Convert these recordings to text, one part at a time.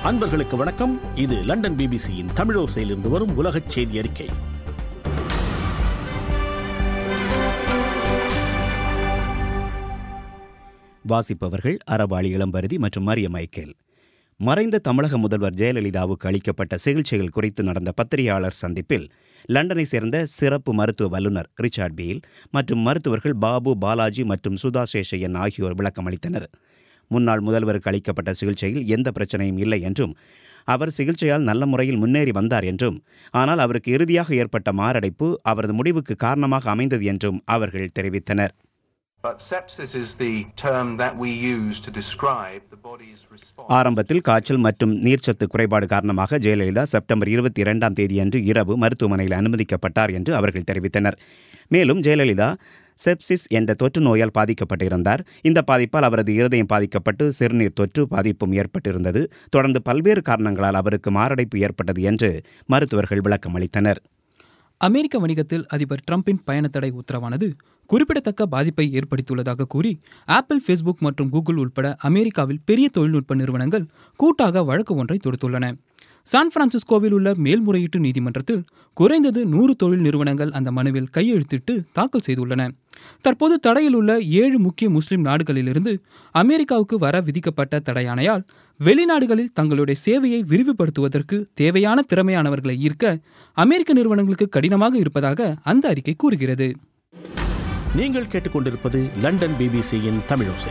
அன்பர்களுக்கு வணக்கம் இது லண்டன் பிபிசியின் தமிழோசையிலிருந்து வரும் உலகச் செய்தி அறிக்கை வாசிப்பவர்கள் அறவாளி இளம்பருதி மற்றும் மரிய மைக்கேல் மறைந்த தமிழக முதல்வர் ஜெயலலிதாவுக்கு அளிக்கப்பட்ட சிகிச்சைகள் குறித்து நடந்த பத்திரிகையாளர் சந்திப்பில் லண்டனை சேர்ந்த சிறப்பு மருத்துவ வல்லுநர் ரிச்சார்ட் பீல் மற்றும் மருத்துவர்கள் பாபு பாலாஜி மற்றும் சுதா சேஷையன் ஆகியோர் விளக்கம் அளித்தனர் முன்னாள் முதல்வருக்கு அளிக்கப்பட்ட சிகிச்சையில் எந்த பிரச்சனையும் இல்லை என்றும் அவர் சிகிச்சையால் நல்ல முறையில் முன்னேறி வந்தார் என்றும் ஆனால் அவருக்கு இறுதியாக ஏற்பட்ட மாரடைப்பு அவரது முடிவுக்கு காரணமாக அமைந்தது என்றும் அவர்கள் தெரிவித்தனர் But sepsis is the term that we use to describe the body's response. ஆரம்பத்தில் காய்ச்சல் மற்றும் நீர்ச்சத்து குறைபாடு காரணமாக ஜெயலலிதா செப்டம்பர் இருபத்தி இரண்டாம் தேதியன்று இரவு மருத்துவமனையில் அனுமதிக்கப்பட்டார் என்று அவர்கள் தெரிவித்தனர் மேலும் ஜெயலலிதா செப்சிஸ் என்ற தொற்று நோயால் பாதிக்கப்பட்டிருந்தார் இந்த பாதிப்பால் அவரது இருதயம் பாதிக்கப்பட்டு சிறுநீர் தொற்று பாதிப்பும் ஏற்பட்டிருந்தது தொடர்ந்து பல்வேறு காரணங்களால் அவருக்கு மாரடைப்பு ஏற்பட்டது என்று மருத்துவர்கள் விளக்கம் அளித்தனர் அமெரிக்க வணிகத்தில் அதிபர் டிரம்பின் பயணத்தடை உத்தரவானது குறிப்பிடத்தக்க பாதிப்பை ஏற்படுத்தியுள்ளதாக கூறி ஆப்பிள் ஃபேஸ்புக் மற்றும் கூகுள் உட்பட அமெரிக்காவில் பெரிய தொழில்நுட்ப நிறுவனங்கள் கூட்டாக வழக்கு ஒன்றை தொடுத்துள்ளன சான் பிரான்சிஸ்கோவில் உள்ள மேல்முறையீட்டு நீதிமன்றத்தில் குறைந்தது நூறு தொழில் நிறுவனங்கள் அந்த மனுவில் கையெழுத்திட்டு தாக்கல் செய்துள்ளன தற்போது தடையில் உள்ள ஏழு முக்கிய முஸ்லிம் நாடுகளிலிருந்து அமெரிக்காவுக்கு வர விதிக்கப்பட்ட தடையானையால் வெளிநாடுகளில் தங்களுடைய சேவையை விரிவுபடுத்துவதற்கு தேவையான திறமையானவர்களை ஈர்க்க அமெரிக்க நிறுவனங்களுக்கு கடினமாக இருப்பதாக அந்த அறிக்கை கூறுகிறது நீங்கள் கேட்டுக்கொண்டிருப்பது லண்டன் பிபிசியின் தமிழோசை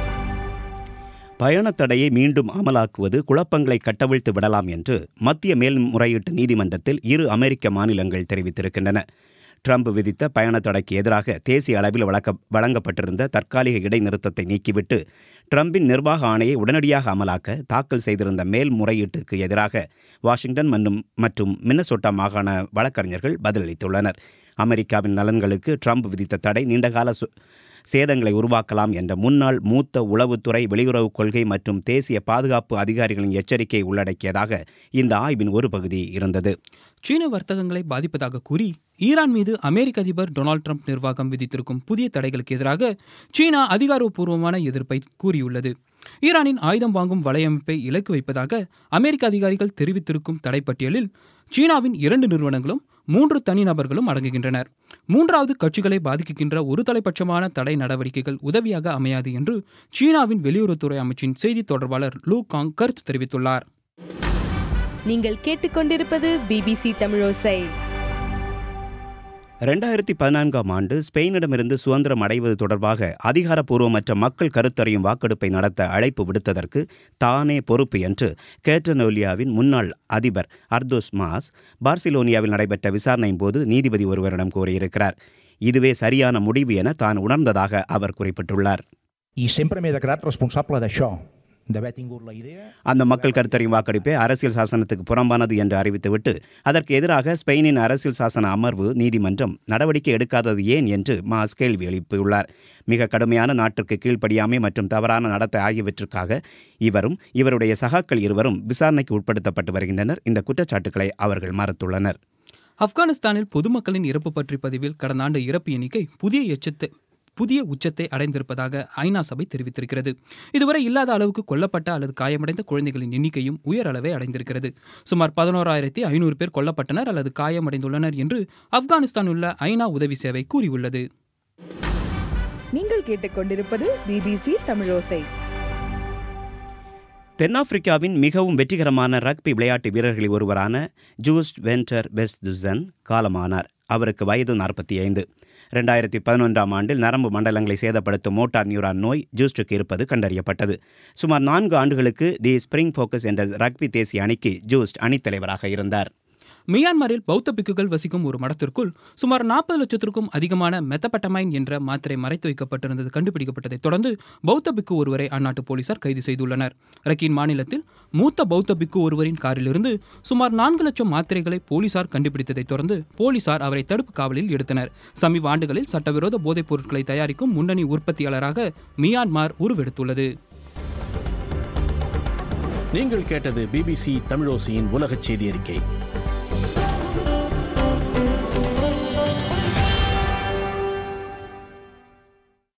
பயணத் தடையை மீண்டும் அமலாக்குவது குழப்பங்களை கட்டவிழ்த்து விடலாம் என்று மத்திய மேல்முறையீட்டு நீதிமன்றத்தில் இரு அமெரிக்க மாநிலங்கள் தெரிவித்திருக்கின்றன ட்ரம்ப் விதித்த பயணத் தடைக்கு எதிராக தேசிய அளவில் வழக்க வழங்கப்பட்டிருந்த தற்காலிக இடைநிறுத்தத்தை நீக்கிவிட்டு ட்ரம்பின் நிர்வாக ஆணையை உடனடியாக அமலாக்க தாக்கல் செய்திருந்த மேல்முறையீட்டுக்கு எதிராக வாஷிங்டன் மற்றும் மற்றும் மின்னசோட்டா மாகாண வழக்கறிஞர்கள் பதிலளித்துள்ளனர் அமெரிக்காவின் நலன்களுக்கு ட்ரம்ப் விதித்த தடை நீண்டகால சு- சேதங்களை உருவாக்கலாம் என்ற முன்னாள் மூத்த உளவுத்துறை வெளியுறவுக் கொள்கை மற்றும் தேசிய பாதுகாப்பு அதிகாரிகளின் எச்சரிக்கை உள்ளடக்கியதாக இந்த ஆய்வின் ஒரு பகுதி இருந்தது சீன வர்த்தகங்களை பாதிப்பதாக கூறி ஈரான் மீது அமெரிக்க அதிபர் டொனால்ட் ட்ரம்ப் நிர்வாகம் விதித்திருக்கும் புதிய தடைகளுக்கு எதிராக சீனா அதிகாரப்பூர்வமான எதிர்ப்பை கூறியுள்ளது ஈரானின் ஆயுதம் வாங்கும் வலையமைப்பை இலக்கு வைப்பதாக அமெரிக்க அதிகாரிகள் தெரிவித்திருக்கும் தடைப்பட்டியலில் சீனாவின் இரண்டு நிறுவனங்களும் மூன்று தனிநபர்களும் அடங்குகின்றனர் மூன்றாவது கட்சிகளை பாதிக்கின்ற ஒரு தலைப்பட்சமான தடை நடவடிக்கைகள் உதவியாக அமையாது என்று சீனாவின் வெளியுறவுத்துறை அமைச்சின் செய்தி தொடர்பாளர் லூ காங் கருத்து தெரிவித்துள்ளார் நீங்கள் கேட்டுக்கொண்டிருப்பது பிபிசி தமிழோசை ரெண்டாயிரத்தி பதினான்காம் ஆண்டு ஸ்பெயினிடமிருந்து சுதந்திரம் அடைவது தொடர்பாக அதிகாரப்பூர்வமற்ற மக்கள் கருத்தறியும் வாக்கெடுப்பை நடத்த அழைப்பு விடுத்ததற்கு தானே பொறுப்பு என்று கேட்டனோலியாவின் முன்னாள் அதிபர் அர்தோஸ் மாஸ் பார்சிலோனியாவில் நடைபெற்ற விசாரணையின் போது நீதிபதி ஒருவரிடம் கூறியிருக்கிறார் இதுவே சரியான முடிவு என தான் உணர்ந்ததாக அவர் குறிப்பிட்டுள்ளார் i sempre m'he declarat responsable d'això, d'haver tingut la idea... அந்த மக்கள் கருத்தறியும் வாக்கெடுப்பை அரசியல் சாசனத்துக்கு புறம்பானது என்று அறிவித்துவிட்டு அதற்கு எதிராக ஸ்பெயினின் அரசியல் சாசன அமர்வு நீதிமன்றம் நடவடிக்கை எடுக்காதது ஏன் என்று மாஸ் கேள்வி எழுப்பியுள்ளார் மிக கடுமையான நாட்டிற்கு கீழ்ப்படியாமை மற்றும் தவறான நடத்தை ஆகியவற்றுக்காக இவரும் இவருடைய சகாக்கள் இருவரும் விசாரணைக்கு உட்படுத்தப்பட்டு வருகின்றனர் இந்த குற்றச்சாட்டுக்களை அவர்கள் மறுத்துள்ளனர் ஆப்கானிஸ்தானில் பொதுமக்களின் இறப்பு பற்றி பதிவில் கடந்த ஆண்டு இறப்பு எண்ணிக்கை புதிய எச்சத்தை புதிய உச்சத்தை அடைந்திருப்பதாக ஐநா சபை தெரிவித்திருக்கிறது இதுவரை இல்லாத அளவுக்கு கொல்லப்பட்ட அல்லது காயமடைந்த குழந்தைகளின் எண்ணிக்கையும் உயர் அளவை அடைந்திருக்கிறது சுமார் பதினோராயிரத்தி ஐநூறு பேர் கொல்லப்பட்டனர் அல்லது காயமடைந்துள்ளனர் என்று ஆப்கானிஸ்தான் உள்ள ஐநா உதவி சேவை கூறியுள்ளது நீங்கள் கேட்டுக்கொண்டிருப்பது பிபிசி தமிழோசை தென்னாப்பிரிக்காவின் மிகவும் வெற்றிகரமான ரக்பி விளையாட்டு வீரர்களில் ஒருவரான ஜூஸ்ட் வென்டர் பெஸ்ட் துசன் காலமானார் அவருக்கு வயது நாற்பத்தி ஐந்து ரெண்டாயிரத்தி பதினொன்றாம் ஆண்டில் நரம்பு மண்டலங்களை சேதப்படுத்தும் மோட்டார் நியூரான் நோய் ஜூஸ்டுக்கு இருப்பது கண்டறியப்பட்டது சுமார் நான்கு ஆண்டுகளுக்கு தி ஸ்பிரிங் ஃபோக்கஸ் என்ற ரக்பி தேசிய அணிக்கு ஜூஸ்ட் அணித்தலைவராக இருந்தார் மியான்மரில் பௌத்த பிக்குகள் வசிக்கும் ஒரு மடத்திற்குள் சுமார் நாற்பது லட்சத்திற்கும் அதிகமான மெத்தபட்டமைன் என்ற மாத்திரை மறைத்து வைக்கப்பட்டிருந்தது கண்டுபிடிக்கப்பட்டதைத் தொடர்ந்து பௌத்த பிக்கு ஒருவரை அந்நாட்டு போலீசார் கைது செய்துள்ளனர் ரக்கீன் மாநிலத்தில் மூத்த பௌத்த பிக்கு ஒருவரின் காரிலிருந்து சுமார் நான்கு லட்சம் மாத்திரைகளை போலீசார் கண்டுபிடித்ததைத் தொடர்ந்து போலீசார் அவரை தடுப்பு காவலில் எடுத்தனர் சமீப ஆண்டுகளில் சட்டவிரோத போதைப் பொருட்களை தயாரிக்கும் முன்னணி உற்பத்தியாளராக மியான்மார் உருவெடுத்துள்ளது நீங்கள் கேட்டது பிபிசி தமிழோசையின் உலகச் செய்தி அறிக்கை